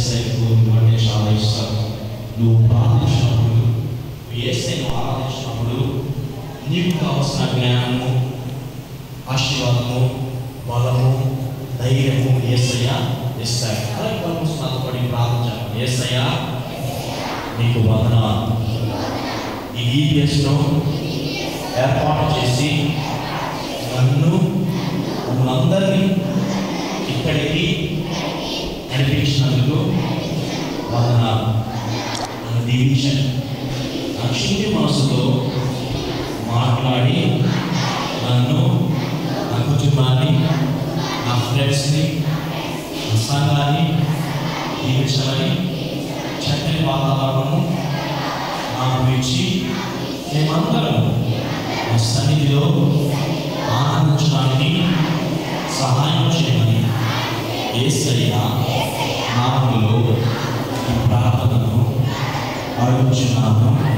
ఏసైకు అంటే చాలా ఇష్టం నువ్వు ప్రార్థించినప్పుడు నువ్వు ఏసైను ఆరాధించినప్పుడు నీకు కావలసిన జ్ఞానము ఆశీర్వాదము బలము ధైర్యము ఏసయ్య ఇస్తాయి అలాగే పరమస్ నాతో పడి ప్రార్థించాను ఏసయ్య నీకు వందనాలు ఈ ఈపీఎస్ను ఏర్పాటు చేసి నన్ను మమ్మల్ందరినీ ఇక్కడికి నడిపించినందుకు వందనాలు నన్ను దీవించండి నా క్షుణ్య మనసుతో మాట్లాడి నన్ను నా కుటుంబాన్ని నా ఫ్రెండ్స్ని నా సంఘాన్ని దీవించమని చక్కని వాతావరణము నాకు ఇచ్చి మేమందరం నా సన్నిధిలో ఆనందించడానికి సహాయం చేయమని ఏసయ్య నామములో ఈ ప్రార్థనను అడుగుచున్నాను